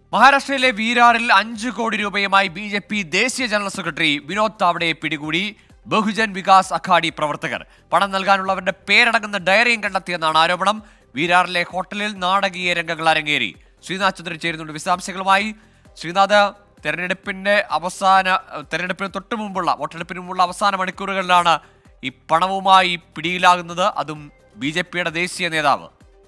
മഹാരാഷ്ട്രയിലെ വീരാറിൽ അഞ്ച് കോടി രൂപയുമായി ബി ജെ പി ദേശീയ ജനറൽ സെക്രട്ടറി വിനോദ് താവഡയെ പിടികൂടി ബഹുജൻ വികാസ് അഘാഡി പ്രവർത്തകർ പണം നൽകാനുള്ളവരുടെ പേരടങ്ങുന്ന ഡയറിയും കണ്ടെത്തിയെന്നാണ് ആരോപണം വീരാറിലെ ഹോട്ടലിൽ നാടകീയ രംഗങ്ങൾ അരങ്ങേറി ശ്രീനാഥ് ചന്ദ്രൻ ചേരുന്നുണ്ട് വിശദാംശങ്ങളുമായി ശ്രീനാഥ് തെരഞ്ഞെടുപ്പിന്റെ അവസാന തെരഞ്ഞെടുപ്പിന് തൊട്ടു മുമ്പുള്ള വോട്ടെടുപ്പിന് മുമ്പുള്ള അവസാന മണിക്കൂറുകളിലാണ് ഈ പണവുമായി പിടിയിലാകുന്നത് അതും ബി ജെ പിയുടെ ദേശീയ നേതാവ്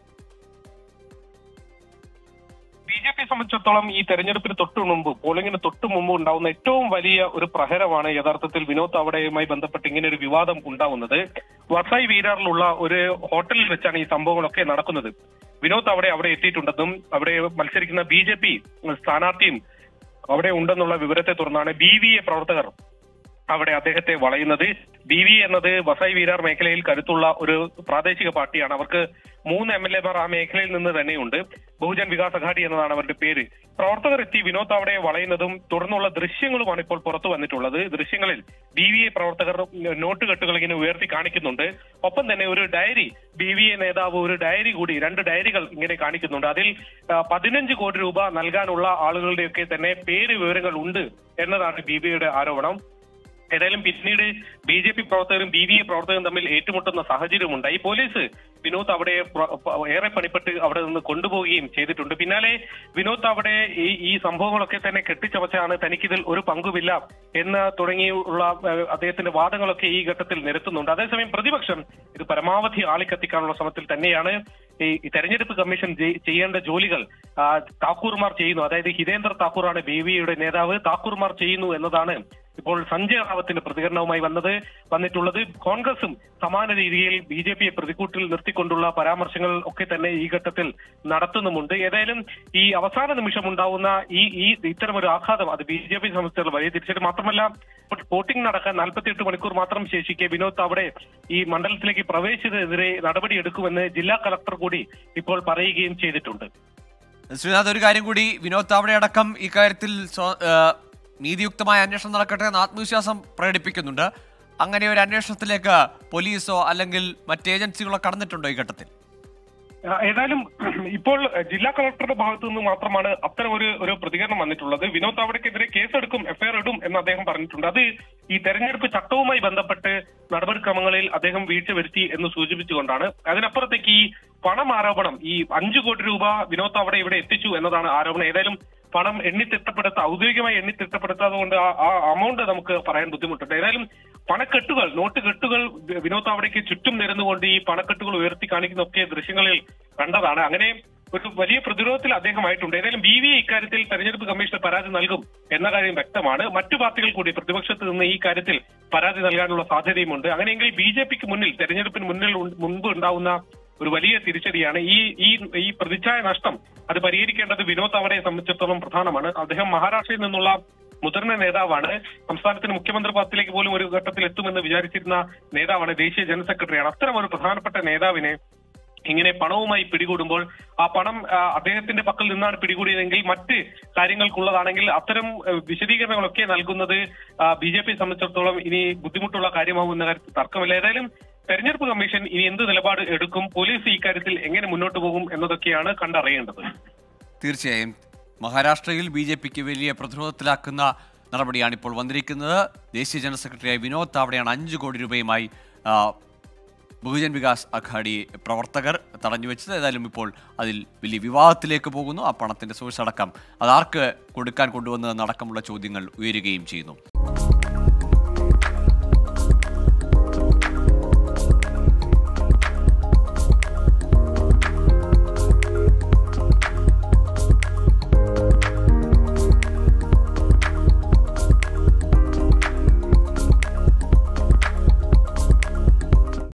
ബി ജെ പി സംബന്ധിച്ചിടത്തോളം ഈ തെരഞ്ഞെടുപ്പിന് തൊട്ടു മുമ്പ് പോളിംഗിന് തൊട്ടു മുമ്പ് ഉണ്ടാവുന്ന ഏറ്റവും വലിയ ഒരു പ്രഹരമാണ് യഥാർത്ഥത്തിൽ വിനോദ് താവടയുമായി ബന്ധപ്പെട്ട് ഇങ്ങനെ ഒരു വിവാദം ഉണ്ടാവുന്നത് വസായി വീരാറിലുള്ള ഒരു ഹോട്ടലിൽ വെച്ചാണ് ഈ സംഭവങ്ങളൊക്കെ നടക്കുന്നത് വിനോദ് താവടെ അവിടെ എത്തിയിട്ടുണ്ടെന്നും അവിടെ മത്സരിക്കുന്ന ബി ജെ പി സ്ഥാനാർത്ഥിയും അവിടെ ഉണ്ടെന്നുള്ള വിവരത്തെ തുടർന്നാണ് ബി വി എ പ്രവർത്തകർ അവിടെ അദ്ദേഹത്തെ വളയുന്നത് ബി വി എന്നത് വസായി വീരാർ മേഖലയിൽ കരുത്തുള്ള ഒരു പ്രാദേശിക പാർട്ടിയാണ് അവർക്ക് മൂന്ന് എം എൽ എമാർ ആ മേഖലയിൽ നിന്ന് തന്നെയുണ്ട് ബഹുജൻ വികാസ് അഘാടി എന്നതാണ് അവരുടെ പേര് പ്രവർത്തകർ എത്തി വിനോദ് അവിടെ വളയുന്നതും തുടർന്നുള്ള ദൃശ്യങ്ങളുമാണ് ഇപ്പോൾ പുറത്തു വന്നിട്ടുള്ളത് ദൃശ്യങ്ങളിൽ ബി വി എ പ്രവർത്തകർ നോട്ട് കെട്ടുകൾ ഇങ്ങനെ ഉയർത്തി കാണിക്കുന്നുണ്ട് ഒപ്പം തന്നെ ഒരു ഡയറി ബി വി എ നേതാവ് ഒരു ഡയറി കൂടി രണ്ട് ഡയറികൾ ഇങ്ങനെ കാണിക്കുന്നുണ്ട് അതിൽ ആ, പതിനഞ്ച് കോടി രൂപ നൽകാനുള്ള ആളുകളുടെയൊക്കെ തന്നെ പേര് വിവരങ്ങൾ ഉണ്ട് എന്നതാണ് ബി ബി എയുടെ ആരോപണം ഏതായാലും പിന്നീട് ബി ജെ പി പ്രവർത്തകരും ബി വി എ പ്രവർത്തകരും തമ്മിൽ ഏറ്റുമുട്ടുന്ന സാഹചര്യമുണ്ടായി പോലീസ് വിനോദ് അവിടെ പ്ര- പ- ഏറെ പണിപ്പെട്ട് അവിടെ നിന്ന് കൊണ്ടുപോവുകയും ചെയ്തിട്ടുണ്ട് പിന്നാലെ വിനോദ് അവിടെ ഈ ഈ സംഭവങ്ങളൊക്കെ തന്നെ കെട്ടിച്ചവച്ചാണ് തനിക്കിതിൽ ഒരു പങ്കുമില്ല എന്ന് തുടങ്ങിയുള്ള ഏഹ്, അദ്ദേഹത്തിന്റെ വാദങ്ങളൊക്കെ ഈ ഘട്ടത്തിൽ നിരത്തുന്നുണ്ട് അതേസമയം പ്രതിപക്ഷം ഇത് പരമാവധി ആളിക്കത്തിക്കാനുള്ള ശ്രമത്തിൽ തന്നെയാണ് ഈ ഈ തെരഞ്ഞെടുപ്പ് കമ്മീഷൻ ജെ- ചെയ്യേണ്ട ജോലികൾ ആ, താക്കൂർമാർ ചെയ്യുന്നു അതായത് ഹിതേന്ദ്ര താക്കൂറാണ് ബി വിയുടെ നേതാവ് താക്കൂർമാർ ചെയ്യുന്നു എന്നതാണ് ഇപ്പോൾ സഞ്ജയ് റാവത്തിന്റെ പ്രതികരണവുമായി വന്നത് വന്നിട്ടുള്ളത് കോൺഗ്രസും സമാന രീതിയിൽ ബി ജെ പിയെ പ്രതിക്കൂട്ടിൽ നിർത്തിക്കൊണ്ടുള്ള പരാമർശങ്ങൾ ഒക്കെ തന്നെ ഈ ഘട്ടത്തിൽ നടത്തുന്നുമുണ്ട് ഏതായാലും ഈ അവസാന നിമിഷം ഉണ്ടാവുന്ന ഈ ഈ ഇത്തരം ഒരു ആഘാതം അത് ബി ജെ പി സംബന്ധിച്ചുള്ള വലിയ തിരിച്ചടി മാത്രമല്ല വോട്ടിംഗ് നടക്കാൻ നാൽപ്പത്തിയെട്ട് മണിക്കൂർ മാത്രം ശേഷിക്കെ വിനോദ് അവിടെ ഈ മണ്ഡലത്തിലേക്ക് പ്രവേശിച്ചതിനെതിരെ നടപടിയെടുക്കുമെന്ന് ജില്ലാ കളക്ടർ കൂടി ഇപ്പോൾ പറയുകയും ചെയ്തിട്ടുണ്ട് ശ്രീനാഥ് ഒരു കാര്യം കൂടി വിനോദ് താവടെ അടക്കം ഇക്കാര്യത്തിൽ സ്വ- ആ, നീതിയുക്തമായ അന്വേഷണം നടക്കട്ടെ എന്ന് ആത്മവിശ്വാസം പ്രകടിപ്പിക്കുന്നുണ്ട് അങ്ങനെ ഒരു അന്വേഷണത്തിലേക്ക് പോലീസോ അല്ലെങ്കിൽ മറ്റ് ഏജൻസികളോ കടന്നിട്ടുണ്ടോ ഈ ഘട്ടത്തിൽ ആ, ഏതായാലും ഇപ്പോൾ ജില്ലാ കളക്ടറുടെ ഭാഗത്തു നിന്ന് മാത്രമാണ് അത്തരം ഒരു ഒരു പ്രതികരണം വന്നിട്ടുള്ളത് വിനോദ് താവടയ്ക്കെതിരെ കേസെടുക്കും എഫ്ഐആർ ഇടും എന്ന് അദ്ദേഹം പറഞ്ഞിട്ടുണ്ട് അത് ഈ തെരഞ്ഞെടുപ്പ് ചട്ടവുമായി ബന്ധപ്പെട്ട് നടപടിക്രമങ്ങളിൽ അദ്ദേഹം വീഴ്ച വരുത്തി എന്ന് സൂചിപ്പിച്ചുകൊണ്ടാണ് അതിനപ്പുറത്തേക്ക് ഈ പണം ആരോപണം ഈ അഞ്ചു കോടി രൂപ വിനോദ് താവട ഇവിടെ എത്തിച്ചു എന്നതാണ് ആരോപണം ഏതായാലും പണം എണ്ണിത്തിട്ടപ്പെടുത്ത ഔദ്യോഗികമായി എണ്ണിത്തിട്ടപ്പെടുത്താതെ കൊണ്ട് ആ ആ അമൗണ്ട് നമുക്ക് പറയാൻ ബുദ്ധിമുട്ടുണ്ട് ഏതായാലും പണക്കെട്ടുകൾ നോട്ട് കെട്ടുകൾ വിനോദ് താവടയ്ക്ക് ചുറ്റും നിരന്നുകൊണ്ട് ഈ പണക്കെട്ടുകൾ ഉയർത്തി കാണിക്കുന്നൊക്കെ ദൃശ്യങ്ങളിൽ കണ്ടതാണ് അങ്ങനെ ഒരു വലിയ പ്രതിരോധത്തിൽ അദ്ദേഹമായിട്ടുണ്ട് ഏതായാലും ബി വി എ ഇക്കാര്യത്തിൽ തെരഞ്ഞെടുപ്പ് കമ്മീഷന് പരാതി നൽകും എന്ന കാര്യം വ്യക്തമാണ് മറ്റു പാർട്ടികൾ കൂടി പ്രതിപക്ഷത്ത് നിന്ന് ഈ കാര്യത്തിൽ പരാതി നൽകാനുള്ള സാധ്യതയുമുണ്ട് അങ്ങനെയെങ്കിൽ ബി ജെ പിക്ക് മുന്നിൽ തെരഞ്ഞെടുപ്പിന് മുന്നിൽ ഉ- മുൻപ് ഉണ്ടാവുന്ന ഒരു വലിയ തിരിച്ചടിയാണ് ഈ ഈ ഈ പ്രതിച്ഛായ നഷ്ടം അത് പരിഹരിക്കേണ്ടത് വിനോദ് താവടയെ സംബന്ധിച്ചിടത്തോളം പ്രധാനമാണ് അദ്ദേഹം മഹാരാഷ്ട്രയിൽ നിന്നുള്ള മുതിർന്ന നേതാവാണ് സംസ്ഥാനത്തിന് മുഖ്യമന്ത്രി പദത്തിലേക്ക് പോലും ഒരു ഘട്ടത്തിൽ എത്തുമെന്ന് വിചാരിച്ചിരുന്ന നേതാവാണ് ദേശീയ ജനറൽ സെക്രട്ടറിയാണ് അത്തരം ഒരു പ്രധാനപ്പെട്ട നേതാവിനെ ഇങ്ങനെ പണവുമായി പിടികൂടുമ്പോൾ ആ പണം ആ, അദ്ദേഹത്തിന്റെ പക്കൽ നിന്നാണ് പിടികൂടിയതെങ്കിൽ മറ്റ് കാര്യങ്ങൾക്കുള്ളതാണെങ്കിൽ അത്തരം ആ, വിശദീകരണങ്ങളൊക്കെ നൽകുന്നത് ബി ജെ പി സംബന്ധിച്ചിടത്തോളം ഇനി ബുദ്ധിമുട്ടുള്ള കാര്യമാകുന്ന കാര്യത്തിൽ തർക്കമില്ല ഏതായാലും തെരഞ്ഞെടുപ്പ് കമ്മീഷൻ ഇനി എന്ത് നിലപാട് എടുക്കും പോലീസ് ഇക്കാര്യത്തിൽ എങ്ങനെ മുന്നോട്ട് പോകും എന്നതൊക്കെയാണ് കണ്ടറിയേണ്ടത് തീർച്ചയായും മഹാരാഷ്ട്രയിൽ ബി ജെ പിക്ക് വലിയ പ്രതിരോധത്തിലാക്കുന്ന നടപടിയാണ് ഇപ്പോൾ വന്നിരിക്കുന്നത് ദേശീയ ജനറൽ സെക്രട്ടറിയായ വിനോദ് താവടെയാണ് അഞ്ച് കോടി രൂപയുമായി ആ, ബഹുജൻ വികാസ് അഘാഡി പ്രവർത്തകർ തടഞ്ഞു വെച്ചത് ഏതായാലും ഇപ്പോൾ അതിൽ വലിയ വിവാദത്തിലേക്ക് പോകുന്നു ആ പണത്തിന്റെ സോഴ്സ് അടക്കം അതാർക്ക് കൊടുക്കാൻ കൊണ്ടുവന്നതെന്നടക്കമുള്ള ചോദ്യങ്ങൾ ഉയരുകയും ചെയ്യുന്നു